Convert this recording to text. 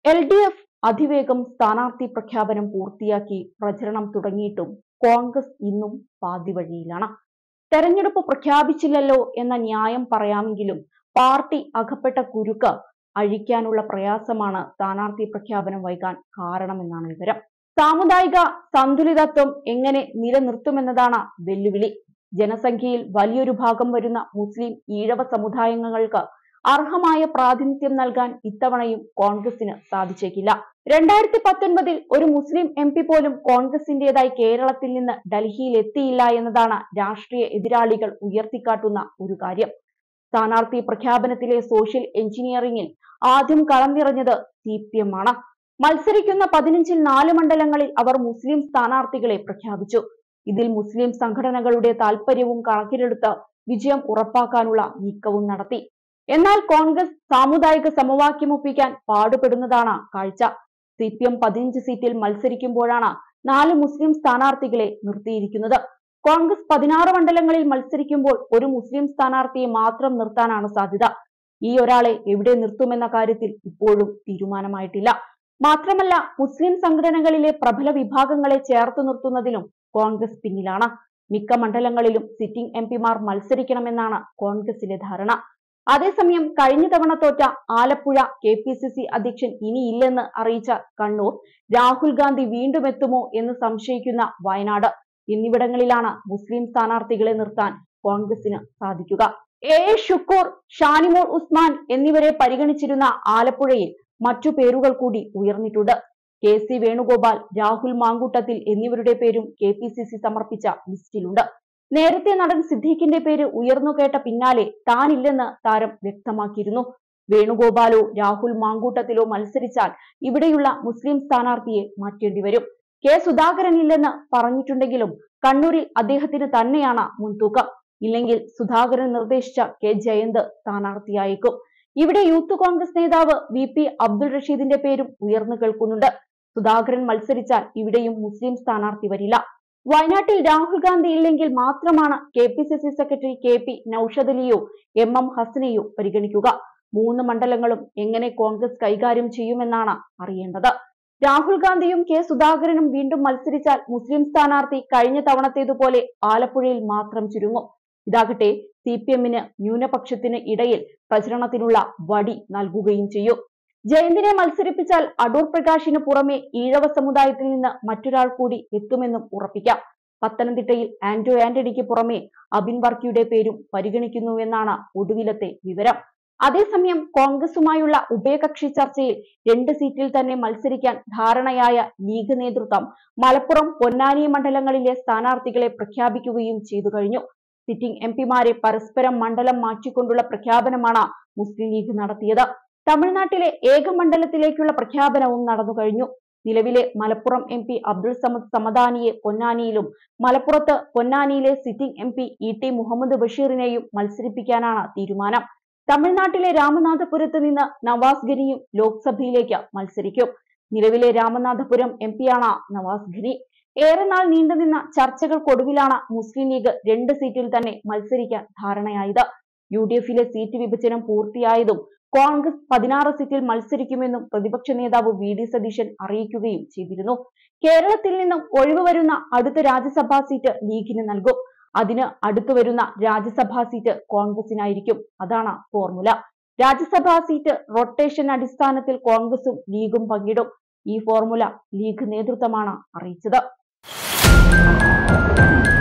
L D F അതിവേഗം സ്ഥാനാർത്ഥി പ്രഖ്യാപനം പൂർത്തിയാക്കി പ്രചരണം തുടങ്ങിയിട്ടും കോൺഗ്രസ് ഇന്നും പാതിവഴിയിലാണ് തെരഞ്ഞെടുപ്പ് പ്രഖ്യാപിച്ചില്ലല്ലോ എന്ന ന്യായം പറയാമെങ്കിലും പാർട്ടി അകപ്പെട്ട കുരുക്ക് അഴിക്കാനുള്ള പ്രയാസമാണ് സ്ഥാനാർത്ഥി പ്രഖ്യാപനം വൈകാൻ കാരണമെന്നാണ് വിവരം സാമുദായിക സന്തുലിതത്വം എങ്ങനെ നിലനിർത്തുമെന്നതാണ് വെല്ലുവിളി ജനസംഖ്യയിൽ വലിയൊരു ഭാഗം വരുന്ന മുസ്ലിം ഈഴവ സമുദായങ്ങൾക്ക് അർഹമായ പ്രാതിനിധ്യം നൽകാൻ ഇത്തവണയും കോൺഗ്രസിന് സാധിച്ചേക്കില്ല രണ്ടായിരത്തി പത്തൊൻപതിൽ ഒരു മുസ്ലിം എം പി പോലും കോൺഗ്രസിന്റേതായി കേരളത്തിൽ നിന്ന് ഡൽഹിയിൽ എത്തിയില്ല എന്നതാണ് രാഷ്ട്രീയ എതിരാളികൾ ഉയർത്തിക്കാട്ടുന്ന ഒരു കാര്യം സ്ഥാനാർത്ഥി പ്രഖ്യാപനത്തിലെ സോഷ്യൽ എഞ്ചിനീയറിംഗിൽ ആദ്യം കളം നിറഞ്ഞത് സി പി എം ആണ് മത്സരിക്കുന്ന പതിനഞ്ചിൽ നാല് മണ്ഡലങ്ങളിൽ അവർ മുസ്ലിം സ്ഥാനാർത്ഥികളെ പ്രഖ്യാപിച്ചു ഇതിൽ മുസ്ലിം സംഘടനകളുടെ താൽപര്യവും കണക്കിലെടുത്ത് വിജയം ഉറപ്പാക്കാനുള്ള നീക്കവും നടത്തി എന്നാൽ കോൺഗ്രസ് സാമുദായിക സമവാക്യം ഒപ്പിക്കാൻ പാടുപെടുന്നതാണ് കാഴ്ച സി പി എം പതിനഞ്ച് സീറ്റിൽ മത്സരിക്കുമ്പോഴാണ് നാല് മുസ്ലിം സ്ഥാനാർത്ഥികളെ നിർത്തിയിരിക്കുന്നത് കോൺഗ്രസ് പതിനാറ് മണ്ഡലങ്ങളിൽ മത്സരിക്കുമ്പോൾ ഒരു മുസ്ലിം സ്ഥാനാർത്ഥിയെ മാത്രം നിർത്താനാണ് സാധ്യത ഈ ഒരാളെ എവിടെ നിർത്തുമെന്ന കാര്യത്തിൽ ഇപ്പോഴും തീരുമാനമായിട്ടില്ല മാത്രമല്ല മുസ്ലിം സംഘടനകളിലെ പ്രബല വിഭാഗങ്ങളെ ചേർത്ത് നിർത്തുന്നതിലും കോൺഗ്രസ് പിന്നിലാണ് മിക്ക മണ്ഡലങ്ങളിലും സിറ്റിംഗ് എം പിമാർ മത്സരിക്കണമെന്നാണ് കോൺഗ്രസിലെ ധാരണ അതേസമയം കഴിഞ്ഞ തവണ തോറ്റ Alappuzha K P C C അധ്യക്ഷൻ ഇനിയില്ലെന്ന് അറിയിച്ച കണ്ണൂർ രാഹുൽ ഗാന്ധി വീണ്ടും എത്തുമോ എന്ന് സംശയിക്കുന്ന വയനാട് എന്നിവിടങ്ങളിലാണ് മുസ്ലിം സ്ഥാനാർത്ഥികളെ നിർത്താൻ കോൺഗ്രസിന് സാധിക്കുക എ എ ഷുക്കൂർ ഷാനിമോൾ ഉസ്മാൻ എന്നിവരെ പരിഗണിച്ചിരുന്ന ആലപ്പുഴയിൽ മറ്റു പേരുകൾ കൂടി ഉയർന്നിട്ടുണ്ട് കെ സി വേണുഗോപാൽ രാഹുൽ മാങ്കൂട്ടത്തിൽ എന്നിവരുടെ പേരും കെ പി സി സി സമർപ്പിച്ച ലിസ്റ്റിലുണ്ട് നേരത്തെ നടൻ സിദ്ദീഖിന്റെ പേര് ഉയർന്നു കേട്ട പിന്നാലെ താനില്ലെന്ന് താരം വ്യക്തമാക്കിയിരുന്നു വേണുഗോപാലോ രാഹുൽ മാങ്കൂട്ടത്തിലോ മത്സരിച്ചാൽ ഇവിടെയുള്ള മുസ്ലിം സ്ഥാനാർത്ഥിയെ മാറ്റേണ്ടി വരും കെ സുധാകരൻ ഇല്ലെന്ന് പറഞ്ഞിട്ടുണ്ടെങ്കിലും കണ്ണൂരിൽ അദ്ദേഹത്തിന് തന്നെയാണ് മുൻതൂക്കം ഇല്ലെങ്കിൽ സുധാകരൻ നിർദ്ദേശിച്ച കെ ജയന്ത് സ്ഥാനാർത്ഥിയായേക്കും ഇവിടെ യൂത്ത് കോൺഗ്രസ് നേതാവ് വി പി അബ്ദുൾ റഷീദിന്റെ പേരും ഉയർന്നു കേൾക്കുന്നുണ്ട് സുധാകരൻ മത്സരിച്ചാൽ ഇവിടെയും മുസ്ലിം സ്ഥാനാർത്ഥി വരില്ല വയനാട്ടിൽ രാഹുൽ ഗാന്ധി ഇല്ലെങ്കിൽ മാത്രമാണ് K P C C secretary K P Noushad അലിയോ എം എം ഹസനെയോ പരിഗണിക്കുക മൂന്ന് മണ്ഡലങ്ങളും എങ്ങനെ കോൺഗ്രസ് കൈകാര്യം ചെയ്യുമെന്നാണ് അറിയേണ്ടത് രാഹുൽ ഗാന്ധിയും കെ സുധാകരനും വീണ്ടും മത്സരിച്ചാൽ മുസ്ലിം സ്ഥാനാർത്ഥി കഴിഞ്ഞ തവണത്തേതുപോലെ ആലപ്പുഴയിൽ മാത്രം ചുരുങ്ങും ഇതാകട്ടെ സി പി എമ്മിന് ന്യൂനപക്ഷത്തിന് ഇടയിൽ പ്രചരണത്തിനുള്ള വടി നൽകുകയും ചെയ്യും ജയന്തിനെ മത്സരിപ്പിച്ചാൽ അടൂർ പ്രകാശിന് പുറമെ ഈഴവ സമുദായത്തിൽ നിന്ന് മറ്റൊരാൾ കൂടി എത്തുമെന്നും ഉറപ്പിക്കാം പത്തനംതിട്ടയിൽ ആന്റോ ആന്റണിക്ക് പുറമെ അബിൻ വർക്കിയുടെ പേരും പരിഗണിക്കുന്നുവെന്നാണ് ഒടുവിലത്തെ വിവരം അതേസമയം കോൺഗ്രസുമായുള്ള ഉഭയകക്ഷി ചർച്ചയിൽ രണ്ട് സീറ്റിൽ തന്നെ മത്സരിക്കാൻ ധാരണയായ ലീഗ് നേതൃത്വം മലപ്പുറം പൊന്നാനി മണ്ഡലങ്ങളിലെ സ്ഥാനാർത്ഥികളെ പ്രഖ്യാപിക്കുകയും ചെയ്തു കഴിഞ്ഞു സിറ്റിംഗ് എം പിമാരെ പരസ്പരം മണ്ഡലം മാറ്റിക്കൊണ്ടുള്ള പ്രഖ്യാപനമാണ് മുസ്ലിം ലീഗ് നടത്തിയത് തമിഴ്നാട്ടിലെ ഏക മണ്ഡലത്തിലേക്കുള്ള പ്രഖ്യാപനവും നടന്നു കഴിഞ്ഞു നിലവിലെ മലപ്പുറം എം പി അബ്ദുൾ സമദ് സമദാനിയെ പൊന്നാനിയിലും മലപ്പുറത്ത് പൊന്നാനിയിലെ sitting M P E T Muhammad ബഷീറിനെയും മത്സരിപ്പിക്കാനാണ് തീരുമാനം തമിഴ്നാട്ടിലെ രാമനാഥപുരത്ത് നിന്ന് നവാസ് ഗനിയും ലോക്സഭയിലേക്ക് മത്സരിക്കും നിലവിലെ രാമനാഥപുരം എം പിയാണ് നവാസ് ഗനി ഏറെ നാൾ നീണ്ടുനിന്ന ചർച്ചകൾക്കൊടുവിലാണ് മുസ്ലിം ലീഗ് രണ്ട് സീറ്റിൽ തന്നെ മത്സരിക്കാൻ ധാരണയായത് യു ഡി എഫിലെ സീറ്റ് വിഭജനം പൂർത്തിയായതും കോൺഗ്രസ് പതിനാറ് സീറ്റിൽ മത്സരിക്കുമെന്നും പ്രതിപക്ഷ നേതാവ് വി ഡി സതീശൻ അറിയിക്കുകയും ചെയ്തിരുന്നു കേരളത്തിൽ നിന്നും ഒഴിവ് വരുന്ന അടുത്ത രാജ്യസഭാ സീറ്റ് ലീഗിന് നൽകും അതിന് അടുത്തു വരുന്ന രാജ്യസഭാ സീറ്റ് കോൺഗ്രസിനായിരിക്കും അതാണ് ഫോർമുല രാജ്യസഭാ സീറ്റ് റൊട്ടേഷൻ അടിസ്ഥാനത്തിൽ കോൺഗ്രസും ലീഗും പങ്കിടും ഈ ഫോർമുല ലീഗ് നേതൃത്വമാണ് അറിയിച്ചത്